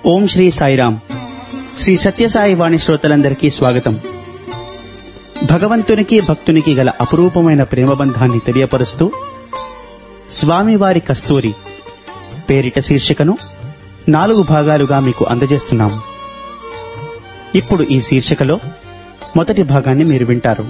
ఓం శ్రీ సాయిరాం శ్రీ సత్యసాయి వాణి శ్రోతలందరికీ స్వాగతం భగవంతునికి భక్తునికి గల అపురూపమైన ప్రేమబంధాన్ని తెలియపరుస్తూ స్వామివారి కస్తూరి పేరిట శీర్షికను నాలుగు భాగాలుగా మీకు అందజేస్తున్నాము ఇప్పుడు ఈ శీర్షికలో మొదటి భాగాన్ని మీరు వింటారు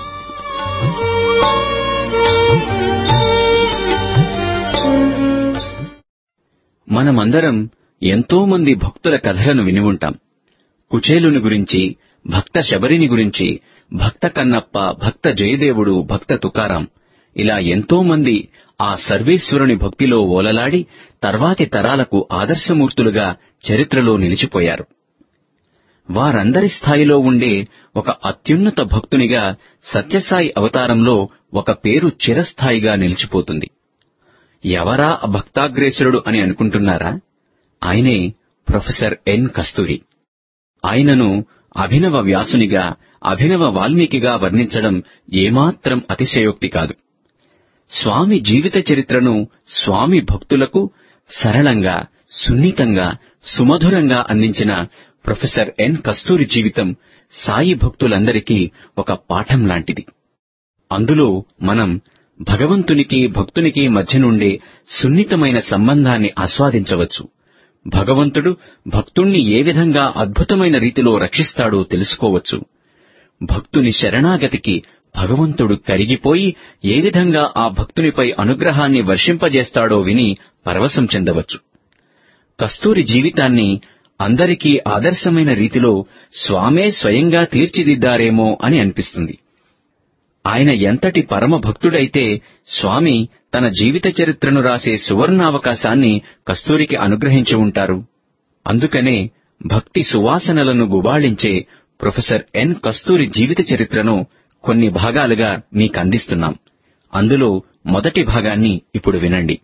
మనమందరం ఎంతో మంది భక్తుల కథలను విని ఉంటాం కుచేలుని గురించి భక్త శబరిని గురించి భక్త కన్నప్ప భక్త జయదేవుడు భక్త తుకారాం ఇలా ఎంతో మంది ఆ సర్వేశ్వరుని భక్తిలో ఓలలాడి తర్వాతి తరాలకు ఆదర్శమూర్తులుగా చరిత్రలో నిలిచిపోయారు వారందరి స్థాయిలో ఉండే ఒక అత్యున్నత భక్తునిగా సత్యసాయి అవతారంలో ఒక పేరు చిరస్థాయిగా నిలిచిపోతుంది ఎవరా ఆ భక్తాగ్రేసురుడు అని అనుకుంటున్నారా ఆయనే ప్రొఫెసర్ ఎన్ కస్తూరి ఆయనను అభినవ వ్యాసునిగా అభినవ వాల్మీకిగా వర్ణించడం ఏమాత్రం అతిశయోక్తి కాదు స్వామి జీవిత చరిత్రను స్వామి భక్తులకు సరళంగా సున్నితంగా సుమధురంగా అందించిన ప్రొఫెసర్ ఎన్ కస్తూరి జీవితం సాయి భక్తులందరికీ ఒక పాఠం లాంటిది అందులో మనం భగవంతునికి భక్తునికి మధ్య నుండే సున్నితమైన సంబంధాన్ని ఆస్వాదించవచ్చు భగవంతుడు భక్తుణ్ణి ఏ విధంగా అద్భుతమైన రీతిలో రక్షిస్తాడో తెలుసుకోవచ్చు భక్తుని శరణాగతికి భగవంతుడు కరిగిపోయి ఏ విధంగా ఆ భక్తునిపై అనుగ్రహాన్ని వర్షింపజేస్తాడో విని పరవశం చెందవచ్చు కస్తూరి జీవితాన్ని అందరికీ ఆదర్శమైన రీతిలో స్వామే స్వయంగా తీర్చిదిద్దారేమో అని అనిపిస్తుంది ఆయన ఎంతటి పరమ భక్తుడైతే స్వామి తన జీవిత చరిత్రను రాసే సువర్ణావకాశాన్ని కస్తూరికి అనుగ్రహించి ఉంటారు అందుకనే భక్తి సువాసనలను గుబాళించే ప్రొఫెసర్ ఎన్ కస్తూరి జీవిత చరిత్రను కొన్ని భాగాలుగా మీకందిస్తున్నాం అందులో మొదటి భాగాన్ని ఇప్పుడు వినండి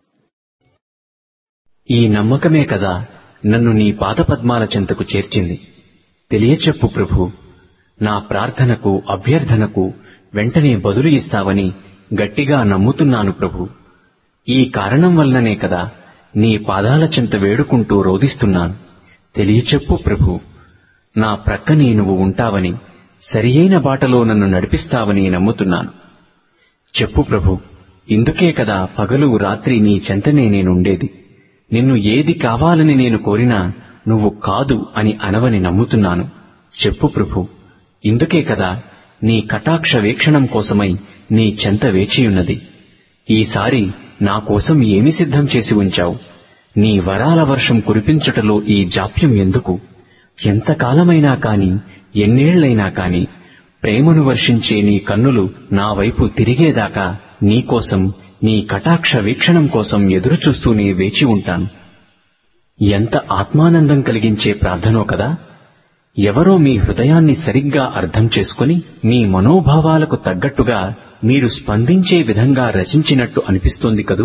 ఈ నమ్మకమే కదా నన్ను నీ పాదపద్మాల చెంతకు చేర్చింది తెలియచెప్పు ప్రభు నా ప్రార్థనకు అభ్యర్థనకు వెంటనే బదులు ఇస్తావని గట్టిగా నమ్ముతున్నాను ప్రభు ఈ కారణం వల్లనే కదా నీ పాదాల చెంత వేడుకుంటూ రోదిస్తున్నాను తెలియచెప్పు ప్రభు నా ప్రక్కనే నువ్వు ఉంటావని సరియైన బాటలో నన్ను నడిపిస్తావని నమ్ముతున్నాను చెప్పు ప్రభు ఇందుకే కదా పగలు రాత్రి నీ చెంతనే నేనుండేది నిన్ను ఏది కావాలని నేను కోరినా నువ్వు కాదు అని అనవని నమ్ముతున్నాను చెప్పు ప్రభు ఇందుకే కదా నీ కటాక్ష వీక్షణం కోసమై నీ చెంత వేచియున్నది ఈసారి నా కోసం ఏమి సిద్ధం చేసి ఉంచావు నీ వరాల వర్షం కురిపించుటలో ఈ జాప్యం ఎందుకు ఎంతకాలమైనా కాని ఎన్నేళ్లైనా కాని ప్రేమను వర్షించే నీ కన్నులు నా వైపు తిరిగేదాకా నీకోసం నీ కటాక్ష వీక్షణం కోసం ఎదురుచూస్తూనే వేచి ఉంటాను ఎంత ఆత్మానందం కలిగించే ప్రార్థనో కదా ఎవరో మీ హృదయాన్ని సరిగ్గా అర్థం చేసుకుని మీ మనోభావాలకు తగ్గట్టుగా మీరు స్పందించే విధంగా రచించినట్టు అనిపిస్తోంది కదూ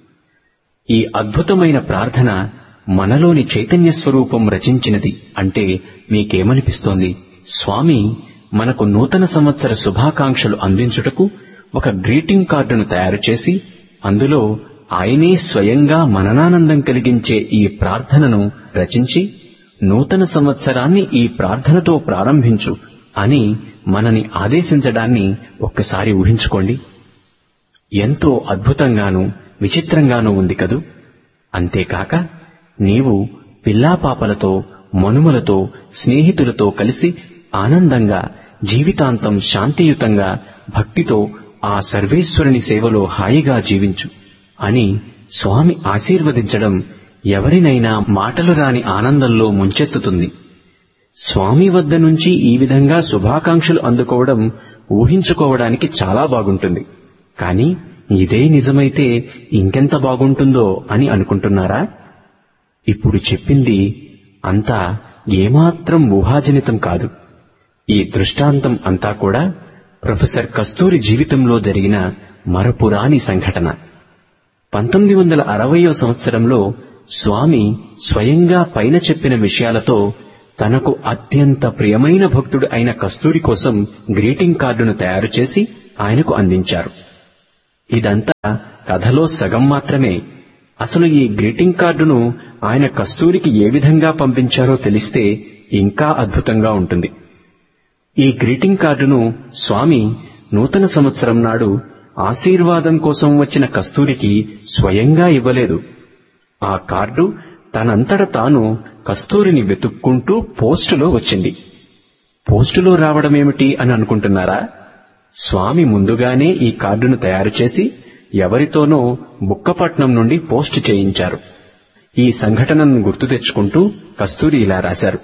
ఈ అద్భుతమైన ప్రార్థన మనలోని చైతన్య స్వరూపం రచించినది అంటే మీకేమనిపిస్తోంది స్వామి మనకు నూతన సంవత్సర శుభాకాంక్షలు అందించుటకు ఒక గ్రీటింగ్ కార్డును తయారు చేసి అందులో ఆయనే స్వయంగా మననానందం కలిగించే ఈ ప్రార్థనను రచించి నూతన సంవత్సరాన్ని ఈ ప్రార్థనతో ప్రారంభించు అని మనని ఆదేశించడాన్ని ఒక్కసారి ఊహించుకోండి ఎంతో అద్భుతంగానూ విచిత్రంగానూ ఉంది కదూ అంతేకాక నీవు పిల్లాపాపలతో మనుమలతో స్నేహితులతో కలిసి ఆనందంగా జీవితాంతం శాంతియుతంగా భక్తితో ఆ సర్వేశ్వరుని సేవలో హాయిగా జీవించు అని స్వామి ఆశీర్వదించడం ఎవరినైనా మాటలు రాని ఆనందంలో ముంచెత్తుతుంది స్వామి వద్ద నుంచి ఈ విధంగా శుభాకాంక్షలు అందుకోవడం ఊహించుకోవడానికి చాలా బాగుంటుంది కాని ఇదే నిజమైతే ఇంకెంత బాగుంటుందో అని అనుకుంటున్నారా ఇప్పుడు చెప్పింది అంతా ఏమాత్రం ఊహాజనితం కాదు ఈ దృష్టాంతం అంతా కూడా ప్రొఫెసర్ కస్తూరి జీవితంలో జరిగిన మరపురాని సంఘటన పంతొమ్మిది వందల అరవయో సంవత్సరంలో స్వామి స్వయంగా పైన చెప్పిన విషయాలతో తనకు అత్యంత ప్రియమైన భక్తుడు అయిన కస్తూరి కోసం గ్రీటింగ్ కార్డును తయారు చేసి ఆయనకు అందించారు ఇదంతా కథలో సగం మాత్రమే అసలు ఈ గ్రీటింగ్ కార్డును ఆయన కస్తూరికి ఏ విధంగా పంపించారో తెలిస్తే ఇంకా అద్భుతంగా ఉంటుంది ఈ గ్రీటింగ్ కార్డును స్వామి నూతన సంవత్సరం నాడు ఆశీర్వాదం కోసం వచ్చిన కస్తూరికి స్వయంగా ఇవ్వలేదు ఆ కార్డు తనంతట తాను కస్తూరిని వెతుక్కుంటూ పోస్టులో వచ్చింది పోస్టులో రావడమేమిటి అని అనుకుంటున్నారా స్వామి ముందుగానే ఈ కార్డును తయారు చేసి ఎవరితోనో బుక్కపట్నం నుండి పోస్ట్ చేయించారు ఈ సంఘటనను గుర్తు తెచ్చుకుంటూ కస్తూరి ఇలా రాశారు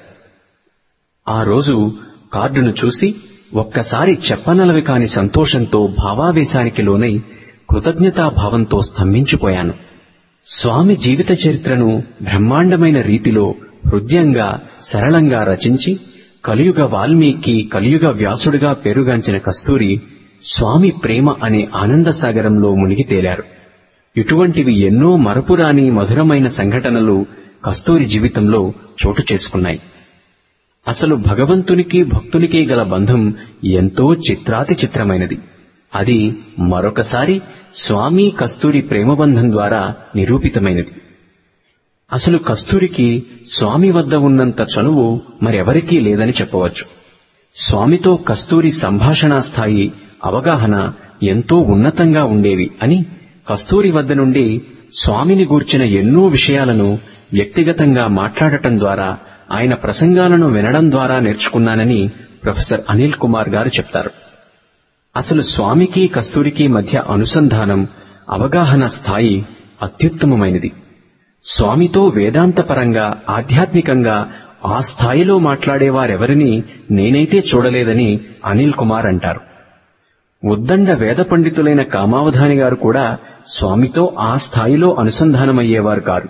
ఆ రోజు కార్డును చూసి ఒక్కసారి చెప్పనలవి కాని సంతోషంతో భావావేశానికి లోనై కృతజ్ఞతాభావంతో స్తంభించిపోయాను స్వామి జీవిత చరిత్రను బ్రహ్మాండమైన రీతిలో హృదయంగా సరళంగా రచించి కలియుగ వాల్మీకి కలియుగ వ్యాసుడిగా పేరుగాంచిన కస్తూరి స్వామి ప్రేమ అనే ఆనంద సాగరంలో మునిగి తేలారు ఇటువంటివి ఎన్నో మరపురాని మధురమైన సంఘటనలు కస్తూరి జీవితంలో చోటు చేసుకున్నాయి అసలు భగవంతునికి భక్తునికి గల బంధం ఎంతో చిత్రాతి చిత్రమైనది అది మరొకసారి స్వామి కస్తూరి ప్రేమబంధం ద్వారా నిరూపితమైనది అసలు కస్తూరికి స్వామి వద్ద ఉన్నంత చనువు మరెవరికీ లేదని చెప్పవచ్చు స్వామితో కస్తూరి సంభాషణా స్థాయి అవగాహన ఎంతో ఉన్నతంగా ఉండేవి అని కస్తూరి వద్ద నుండి స్వామిని గూర్చిన ఎన్నో విషయాలను వ్యక్తిగతంగా మాట్లాడటం ద్వారా ఆయన ప్రసంగాలను వినడం ద్వారా నేర్చుకున్నానని ప్రొఫెసర్ అనిల్ కుమార్ గారు చెప్తారు అసలు స్వామికి కస్తూరికి మధ్య అనుసంధానం అవగాహన స్థాయి అత్యుత్తమమైనది స్వామితో వేదాంతపరంగా ఆధ్యాత్మికంగా ఆ స్థాయిలో మాట్లాడేవారెవరినీ నేనైతే చూడలేదని అనిల్ కుమార్ అంటారు ఉద్దండ వేద పండితులైన కామావధాని గారు కూడా స్వామితో ఆ స్థాయిలో అనుసంధానమయ్యేవారు కారు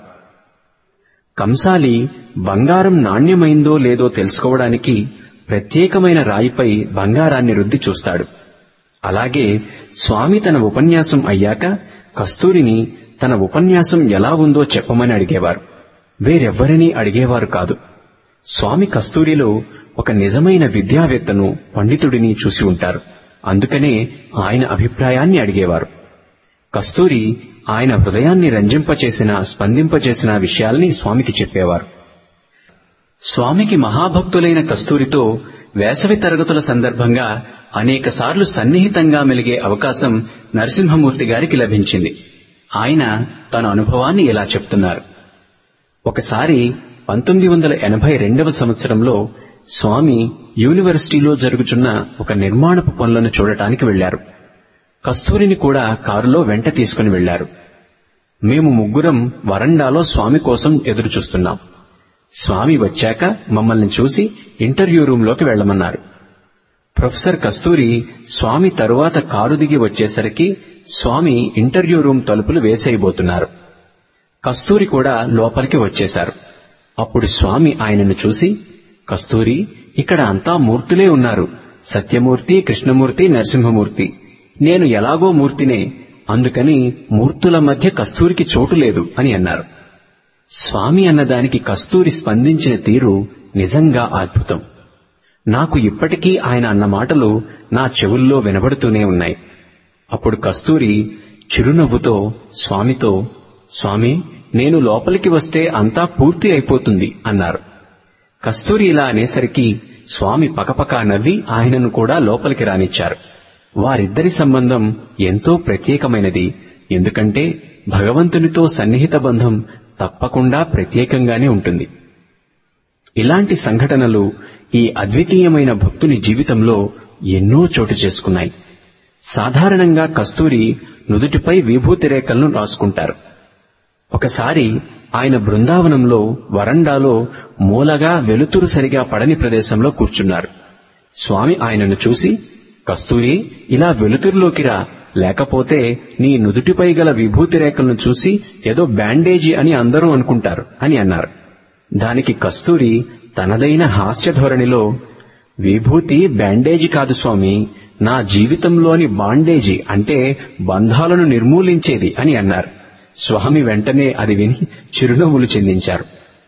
కంసాలి బంగారం నాణ్యమైందో లేదో తెలుసుకోవడానికి ప్రత్యేకమైన రాయిపై బంగారాన్ని రుద్ది చూస్తాడు అలాగే స్వామి తన ఉపన్యాసం అయ్యాక కస్తూరిని తన ఉపన్యాసం ఎలా ఉందో చెప్పమని అడిగేవారు వేరెవ్వరినీ అడిగేవారు కాదు స్వామి కస్తూరిలో ఒక నిజమైన విద్యావేత్తను పండితుడిని చూసి ఉంటారు అందుకనే ఆయన అభిప్రాయాన్ని అడిగేవారు కస్తూరి ఆయన హృదయాన్ని రంజింపచేసిన స్పందింపచేసిన విషయాల్ని స్వామికి చెప్పేవారు స్వామికి మహాభక్తులైన కస్తూరితో వేసవి తరగతుల సందర్భంగా అనేకసార్లు సన్నిహితంగా మెలిగే అవకాశం నరసింహమూర్తి గారికి లభించింది ఆయన తన అనుభవాన్ని ఇలా చెప్తున్నారు ఒకసారి పంతొమ్మిది వందల ఎనభై రెండవ సంవత్సరంలో స్వామి యూనివర్సిటీలో జరుగుచున్న ఒక నిర్మాణపు పనులను చూడటానికి వెళ్లారు కస్తూరిని కూడా కారులో వెంట తీసుకుని వెళ్లారు మేము ముగ్గురం వరండాలో స్వామి కోసం ఎదురు చూస్తున్నాం స్వామి వచ్చాక మమ్మల్ని చూసి ఇంటర్వ్యూ రూంలోకి వెళ్లమన్నారు ప్రొఫెసర్ కస్తూరి స్వామి తరువాత కారు దిగి వచ్చేసరికి స్వామి ఇంటర్వ్యూ రూమ్ తలుపులు వేసేయబోతున్నారు కస్తూరి కూడా లోపలికి వచ్చేశారు అప్పుడు స్వామి ఆయనను చూసి కస్తూరి ఇక్కడ అంతా మూర్తులే ఉన్నారు సత్యమూర్తి కృష్ణమూర్తి నరసింహమూర్తి నేను ఎలాగో మూర్తినే అందుకని మూర్తుల మధ్య కస్తూరికి చోటు లేదు అని అన్నారు స్వామి అన్నదానికి కస్తూరి స్పందించిన తీరు నిజంగా అద్భుతం నాకు ఇప్పటికీ ఆయన అన్న మాటలు నా చెవుల్లో వినబడుతూనే ఉన్నాయి అప్పుడు కస్తూరి చిరునవ్వుతో స్వామితో స్వామి నేను లోపలికి వస్తే అంతా పూర్తి అయిపోతుంది అన్నారు కస్తూరి ఇలా అనేసరికి స్వామి పకపకా నవ్వి ఆయనను కూడా లోపలికి రానిచ్చారు వారిద్దరి సంబంధం ఎంతో ప్రత్యేకమైనది ఎందుకంటే భగవంతునితో సన్నిహిత బంధం తప్పకుండా ప్రత్యేకంగానే ఉంటుంది ఇలాంటి సంఘటనలు ఈ అద్వితీయమైన భక్తుని జీవితంలో ఎన్నో చోటు చేసుకున్నాయి సాధారణంగా కస్తూరి నుదుటిపై విభూతి రేఖలను రాసుకుంటారు ఒకసారి ఆయన బృందావనంలో వరండాలో మూలగా వెలుతురు సరిగా పడని ప్రదేశంలో కూర్చున్నారు స్వామి ఆయనను చూసి కస్తూరి ఇలా వెలుతురులోకి రా లేకపోతే నీ నుదుటిపై గల విభూతి రేఖలను చూసి ఏదో బ్యాండేజీ అని అందరూ అనుకుంటారు అని అన్నారు దానికి కస్తూరి తనదైన హాస్య ధోరణిలో విభూతి బ్యాండేజీ కాదు స్వామి నా జీవితంలోని బాండేజీ అంటే బంధాలను నిర్మూలించేది అని అన్నారు స్వామి వెంటనే అది విని చిరునవ్వులు చెందించారు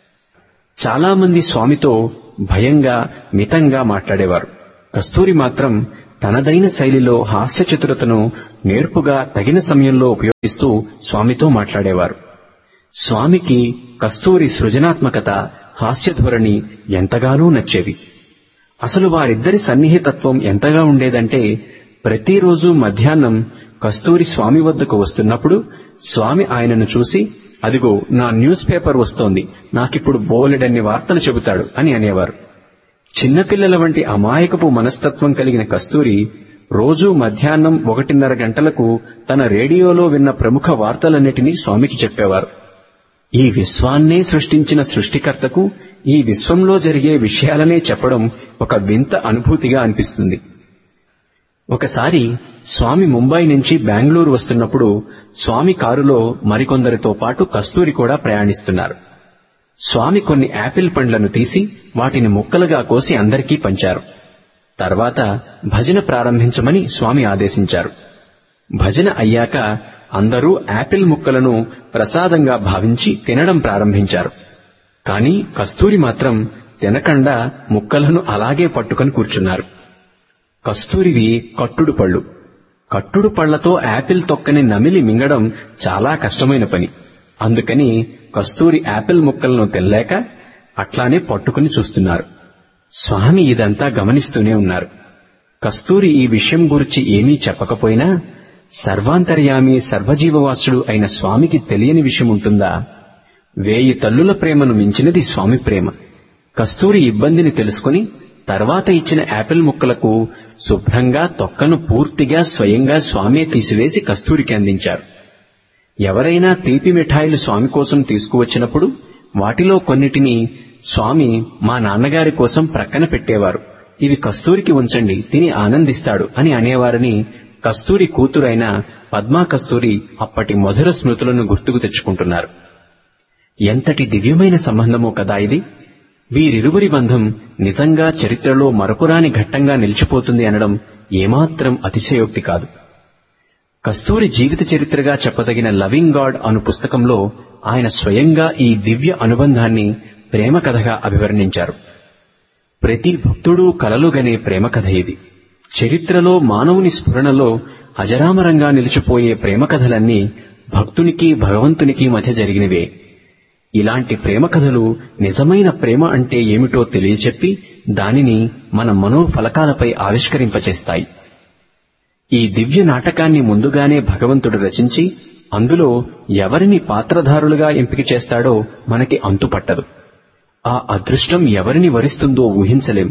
చాలా మంది స్వామితో భయంగా మితంగా మాట్లాడేవారు కస్తూరి మాత్రం తనదైన శైలిలో హాస్య చతురతను నేర్పుగా తగిన సమయంలో ఉపయోగిస్తూ స్వామితో మాట్లాడేవారు స్వామికి కస్తూరి సృజనాత్మకత హాస్యధోరణి ఎంతగానో నచ్చేవి అసలు వారిద్దరి సన్నిహితత్వం ఎంతగా ఉండేదంటే ప్రతిరోజు మధ్యాహ్నం కస్తూరి స్వామి వద్దకు వస్తున్నప్పుడు స్వామి ఆయనను చూసి అదిగో నా న్యూస్ పేపర్ వస్తోంది నాకిప్పుడు బోలెడన్ని వార్తలు చెబుతాడు అని అనేవారు చిన్నపిల్లల వంటి అమాయకపు మనస్తత్వం కలిగిన కస్తూరి రోజూ మధ్యాహ్నం ఒకటిన్నర గంటలకు తన రేడియోలో విన్న ప్రముఖ వార్తలన్నిటినీ స్వామికి చెప్పేవారు ఈ విశ్వాన్నే సృష్టించిన సృష్టికర్తకు ఈ విశ్వంలో జరిగే విషయాలనే చెప్పడం ఒక వింత అనుభూతిగా అనిపిస్తుంది ఒకసారి స్వామి ముంబై నుంచి బెంగళూరు వస్తున్నప్పుడు స్వామి కారులో మరికొందరితో పాటు కస్తూరి కూడా ప్రయాణిస్తున్నారు స్వామి కొన్ని యాపిల్ పండ్లను తీసి వాటిని ముక్కలుగా కోసి అందరికీ పంచారు తర్వాత భజన ప్రారంభించమని స్వామి ఆదేశించారు భజన అయ్యాక అందరూ యాపిల్ ముక్కలను ప్రసాదంగా భావించి తినడం ప్రారంభించారు కాని కస్తూరి మాత్రం తినకుండా ముక్కలను అలాగే పట్టుకొని కూర్చున్నారు కస్తూరివి కట్టుడు పళ్ళు కట్టుడు పళ్లతో యాపిల్ తొక్కని నమిలి మింగడం చాలా కష్టమైన పని అందుకని కస్తూరి యాపిల్ ముక్కలను తెల్లాక అట్లానే పట్టుకుని చూస్తున్నారు స్వామి ఇదంతా గమనిస్తూనే ఉన్నారు కస్తూరి ఈ విషయం గురించి ఏమీ చెప్పకపోయినా సర్వాంతర్యామి సర్వజీవవాసుడు అయిన స్వామికి తెలియని విషయం ఉంటుందా వేయి తల్లుల ప్రేమను మించినది స్వామి ప్రేమ కస్తూరి ఇబ్బందిని తెలుసుకుని తర్వాత ఇచ్చిన యాపిల్ ముక్కలకు శుభ్రంగా తొక్కను పూర్తిగా స్వయంగా స్వామే తీసివేసి కస్తూరికి అందించారు ఎవరైనా తీపి మిఠాయిలు స్వామి కోసం తీసుకువచ్చినప్పుడు వాటిలో కొన్నిటిని స్వామి మా నాన్నగారి కోసం ప్రక్కన పెట్టేవారు ఇవి కస్తూరికి ఉంచండి తిని ఆనందిస్తాడు అని అనేవారని కస్తూరి కూతురైన పద్మా కస్తూరి అప్పటి మధుర స్మృతులను గుర్తుకు తెచ్చుకుంటున్నారు ఎంతటి దివ్యమైన సంబంధమో కదా ఇది వీరిరువురి బంధం నిజంగా చరిత్రలో మరపురాని ఘట్టంగా నిలిచిపోతుంది అనడం ఏమాత్రం అతిశయోక్తి కాదు కస్తూరి జీవిత చరిత్రగా చెప్పదగిన లవింగ్ గాడ్ అను పుస్తకంలో ఆయన స్వయంగా ఈ దివ్య అనుబంధాన్ని ప్రేమ కథగా అభివర్ణించారు ప్రతి భక్తుడు కలలుగనే ప్రేమ కథ ఇది చరిత్రలో మానవుని స్ఫురణలో అజరామరంగా నిలిచిపోయే ప్రేమ కథలన్నీ భక్తునికి భగవంతునికి మధ్య జరిగినవే ఇలాంటి ప్రేమ కథలు నిజమైన ప్రేమ అంటే ఏమిటో తెలియచెప్పి దానిని మన మనోఫలకాలపై ఆవిష్కరింపచేస్తాయి ఈ దివ్య నాటకాన్ని ముందుగానే భగవంతుడు రచించి అందులో ఎవరిని పాత్రధారులుగా ఎంపిక చేస్తాడో మనకి అంతుపట్టదు ఆ అదృష్టం ఎవరిని వరిస్తుందో ఊహించలేం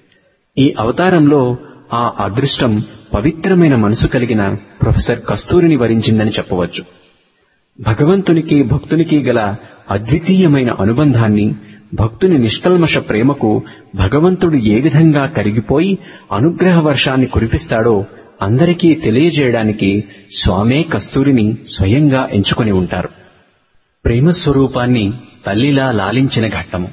ఈ అవతారంలో ఆ అదృష్టం పవిత్రమైన మనసు కలిగిన ప్రొఫెసర్ కస్తూరిని వరించిందని చెప్పవచ్చు భగవంతునికి భక్తునికి గల అద్వితీయమైన అనుబంధాన్ని భక్తుని నిష్కల్మష ప్రేమకు భగవంతుడు ఏ విధంగా కరిగిపోయి అనుగ్రహ వర్షాన్ని కురిపిస్తాడో అందరికీ తెలియజేయడానికి స్వామే కస్తూరిని స్వయంగా ఎంచుకొని ఉంటారు ప్రేమ స్వరూపాన్ని తల్లిలా లాలించిన ఘట్టము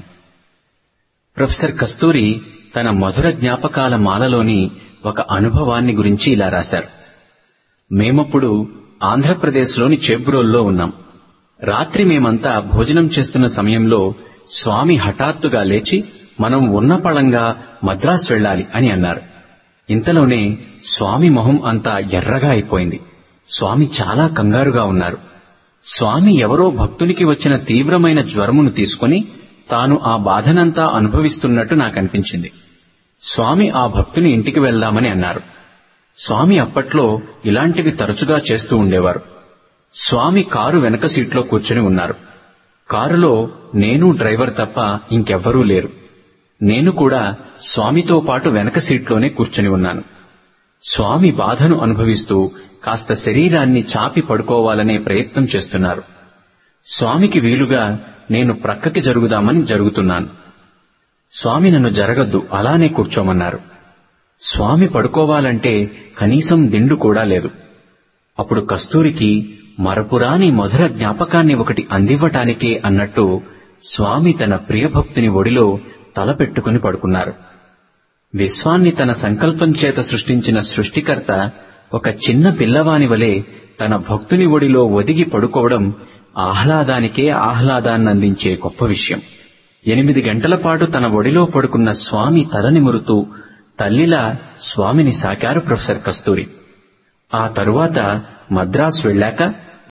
ప్రొఫెసర్ కస్తూరి తన మధుర జ్ఞాపకాల మాలలోని ఒక అనుభవాన్ని గురించి ఇలా రాశారు మేమప్పుడు ఆంధ్రప్రదేశ్లోని చెబ్రోల్లో ఉన్నాం రాత్రి మేమంతా భోజనం చేస్తున్న సమయంలో స్వామి హఠాత్తుగా లేచి మనం ఉన్న పళంగా మద్రాసు వెళ్ళాలి అని అన్నారు ఇంతలోనే స్వామి మొహం అంతా ఎర్రగా అయిపోయింది స్వామి చాలా కంగారుగా ఉన్నారు స్వామి ఎవరో భక్తునికి వచ్చిన తీవ్రమైన జ్వరమును తీసుకుని తాను ఆ బాధనంతా అనుభవిస్తున్నట్టు నాకనిపించింది స్వామి ఆ భక్తుని ఇంటికి వెళ్దామని అన్నారు స్వామి అప్పట్లో ఇలాంటివి తరచుగా చేస్తూ ఉండేవారు స్వామి కారు వెనక సీట్లో కూర్చుని ఉన్నారు కారులో నేను డ్రైవర్ తప్ప ఇంకెవ్వరూ లేరు నేను కూడా స్వామితో పాటు వెనక సీట్లోనే కూర్చుని ఉన్నాను స్వామి బాధను అనుభవిస్తూ కాస్త శరీరాన్ని చాపి పడుకోవాలనే ప్రయత్నం చేస్తున్నారు స్వామికి వీలుగా నేను ప్రక్కకి జరుగుదామని జరుగుతున్నాను స్వామి నన్ను జరగద్దు అలానే కూర్చోమన్నారు స్వామి పడుకోవాలంటే కనీసం దిండు కూడా లేదు అప్పుడు కస్తూరికి మరపురాని మధుర జ్ఞాపకాన్ని ఒకటి అందివ్వటానికే అన్నట్టు స్వామి తన ప్రియభక్తుని ఒడిలో తల పెట్టుకుని పడుకున్నారు విశ్వాన్ని తన సంకల్పం చేత సృష్టించిన సృష్టికర్త ఒక చిన్న పిల్లవాని వలె తన భక్తుని ఒడిలో ఒదిగి పడుకోవడం ఆహ్లాదానికే ఆహ్లాదాన్నందించే గొప్ప విషయం ఎనిమిది గంటల పాటు తన ఒడిలో పడుకున్న స్వామి తలనిమురుతూ తల్లిలా స్వామిని సాకారు ప్రొఫెసర్ కస్తూరి ఆ తరువాత మద్రాసు వెళ్ళాక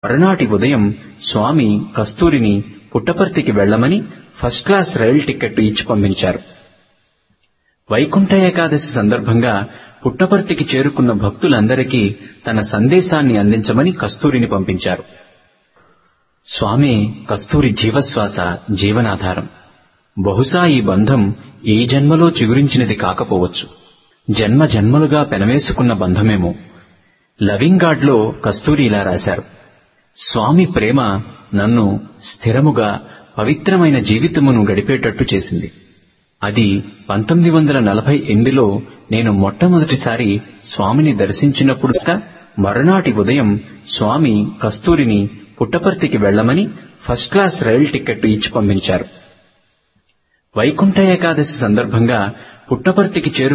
మరునాటి ఉదయం స్వామి కస్తూరిని పుట్టపర్తికి వెళ్లమని ఫస్ట్ క్లాస్ రైలు టికెట్ ఇచ్చి పంపించారు వైకుంఠ ఏకాదశి సందర్భంగా పుట్టపర్తికి చేరుకున్న భక్తులందరికీ తన సందేశాన్ని అందించమని కస్తూరిని పంపించారు స్వామి కస్తూరి జీవశ్వాస జీవనాధారం బహుశా ఈ బంధం ఈ జన్మలో చిగురించినది కాకపోవచ్చు జన్మ జన్మలుగా పెనవేసుకున్న బంధమేమో లవింగ్ గాడ్లో కస్తూరి ఇలా రాశారు స్వామి ప్రేమ నన్ను స్థిరముగా పవిత్రమైన జీవితమును గడిపేటట్టు చేసింది అది పంతొమ్మిది వందల నలభై ఎనిమిదిలో నేను మొట్టమొదటిసారి స్వామిని దర్శించినప్పుడు మరునాటి ఉదయం స్వామి కస్తూరిని పుట్టపర్తికి వెళ్లమని ఫస్ట్ క్లాస్ రైలు టికెట్ ఇచ్చి పంపించారు వైకుంఠ ఏకాదశి సందర్భంగా పుట్టపర్తికి చేరు